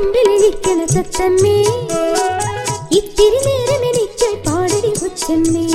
കൊമ്പിലിരിക്കണ തത്തമ്മേ ഇത്തിരി നേരം എനിക്ക് പാടടി കൊച്ചമ്മേ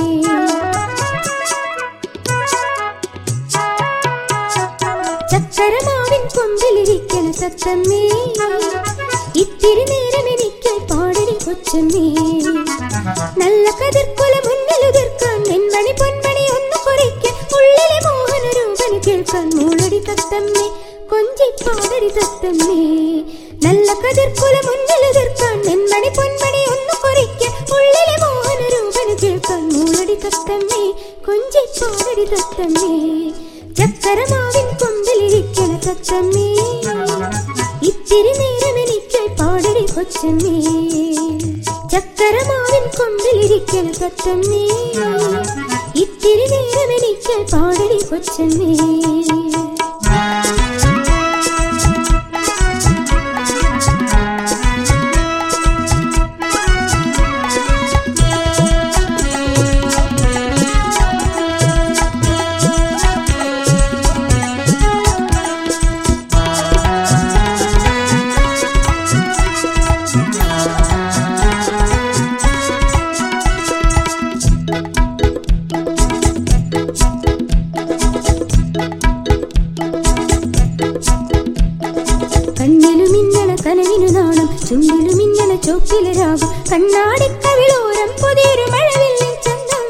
ചക്കരമാവിൻ കൊമ്പിലിരിക്കണ തത്തമ്മേ ഇത്തിരി നേരം എനിക്ക് പാടടി കൊച്ചമ്മേ നല്ല കതിർക്കുല മുന്നിലുതിർക്കാൻ നെന്മണി പൊന്മണി ഒന്ന് കുറിക്കാൻ ഉള്ളിലെ മോഹന രൂപന് കേൾക്കാൻ മൂളടി തത്തമ്മേ കൊഞ്ചി പാടടി തത്തമ്മേ നല്ല കതിർക്കുല മുന്നിലുതിർക്കാൻ നെന്മണി പൊന്മണി ഒന്ന് കുറിക്കാൻ ഉള്ളിലെ മോഹന രൂപന് കേൾക്കാൻ മൂളടി തത്തമ്മേ കൊഞ്ചി പാടടി തത്തമ്മേ ചക്കരമാവിൻ കൊമ്പിലിരിക്കണ തത്തമ്മേ ഇത്തിരി നേരം എനിക്ക് പാടടി കൊച്ചമ്മേ ചക്കരമാവിൻ കൊമ്പിലിരിക്കണ തത്തമ്മേ ഇത്തിരി നേരം എനിക്ക് പാടടി കൊച്ചമ്മേ കണ്ണിലു മിന്നണ കനവിനു നാണം ചുണ്ടിലു മിന്നണ ചോക്കിലെ രാഗം കണ്ണാടിക്കവിളോരം പുതിയൊരു മഴവില്ലിൻ ചന്തം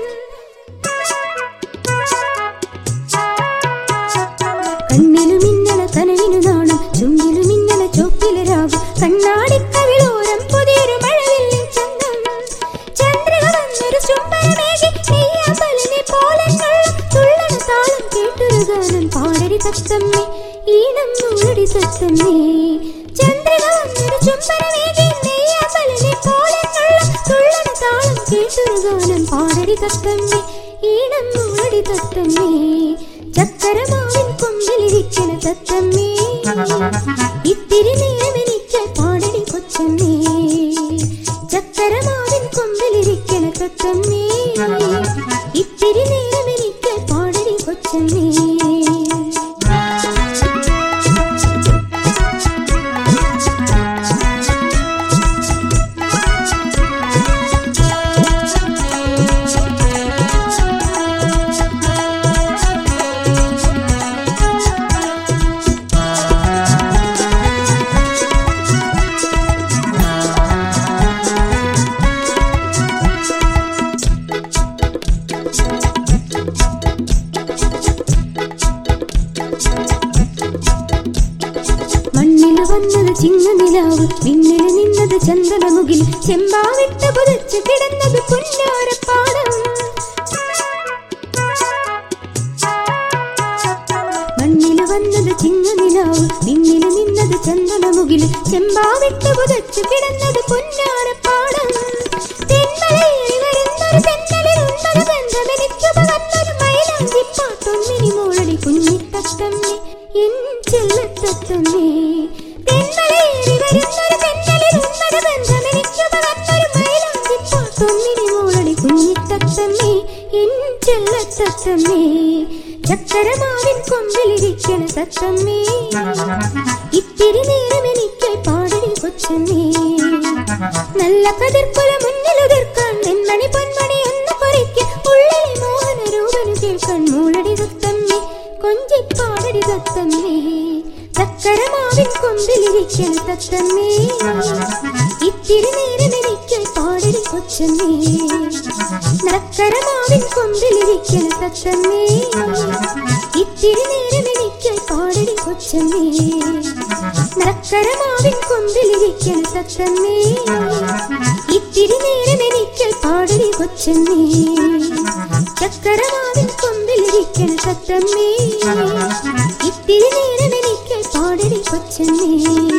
കണ്ണിലു മിന്നണ കനവിനു നാണം ചുണ്ടിലു മിന്നണ ചോക്കിലെ രാഗം കണ്ണാടിക്കവിളോരം പുതിയൊരു മഴവില്ലിൻ ചന്തം ചന്ദ്രിക വന്നൊരു ചുംബനമേകി നെയ്യാമ്പലിനെ പോലെ കള്ളം തുള്ളണ താളം കേട്ടൊരു ഗാനം പാടടി തത്തമ്മേ ഈണം മൂളടി തത്തമ്മേ ചന്ദ്രിക വന്നൊരു ചുംബനമേകി നെയ്യാമ്പലിനെ പോലെ കള്ളം തുള്ളണ താളം കേട്ടൊരു ഗാനം പാടടി തത്തമ്മേ ഈണം മൂളടി തത്തമ്മേ ചക്കരമാവിൻ കൊമ്പിലിരിക്കണ തത്തമ്മേ ഇത്തിരി നേരം എനിക്ക് പാടടി കൊച്ചമ്മേ ചക്കരമാവിൻ കൊമ്പിലിരിക്കണ തത്തമ്മേ ഇത്തിരി നേരം എനിക്ക് പാടടി കൊച്ചമ്മേ മണ്ണില് വന്നത് ചിങ്ങനിലാവ് മിന്നില് നിന്നത് ചന്ദനമുകിൽ ചെമ്പാവിട്ട് പുതച്ച് കിടന്നത് പുന്നാരപ്പാടം മണ്ണില് വന്നത് ചിങ്ങനിലാവ് മിന്നില് നിന്നത് ചന്ദനമുകിൽ ചെമ്പാവിട്ട് പുതച്ച് കിടന്നത് പുന്നാരപ്പാടം തെന്മലയേറി വരുന്നൊരു തെന്നലിലുണ്ടൊരു ബന്ധമെനിക്കു പകർന്നൊരു മൈലാഞ്ചിപ്പാട്ടൊന്നിനി മോളടി കുഞ്ഞിത്തത്തമ്മേ എൻ ചെല്ലത്തത്തമ്മേ തെന്മലയേറി വരുന്നൊരു തെന്നലിലുണ്ടൊരു ബന്ധമെനിക്കു പകർന്നൊരു മൈലാഞ്ചിപ്പാട്ടൊന്നിനി മോളടി കുഞ്ഞിത്തത്തമ്മേ എൻ ചെല്ലത്തത്തമ്മേ ചക്കരമാവിൻ കൊമ്പിലിരിക്കണ തത്തമ്മേ ഇത്തിരി നേരം എനിക്ക് പാടടി കൊച്ചമ്മേ നല്ല കതിർക്കുല മുന്നിലുതിർക്കാൻ നെന്മണി പൊന്മണി ഒന്ന് കുറിക്ക് ഉള്ളിലെ മോഹന രൂപന് കേൾക്കാൻ മൂളടി തത്തമ്മേ കൊഞ്ചി പാടടി തത്തമ്മേ ചക്കരമാവിൻ കൊമ്പിലിരിക്കണ തത്തമ്മേ ഇത്തിരി നേരം എനിക്ക് പാടടി കൊച്ചമ്മേ നക്കരമാവിൻ കൊമ്പിലിരിക്കണ തത്തമ്മേ ഇത്തിരി നേരം എനിക്ക് പാടടി കൊച്ചമ്മേ നക്കരമാവിൻ കൊമ്പിലിരിക്കണ തത്തമ്മേ ഇത്തിരി നേരം എനിക്ക് പാടടി കൊച്ചമ്മേ ചക്കരമാവിൻ കൊമ്പിലിരിക്കണ തത്തമ്മേ ഇത്തിരി നേരം എനിക്ക് പാടടി കൊച്ചമ്മേ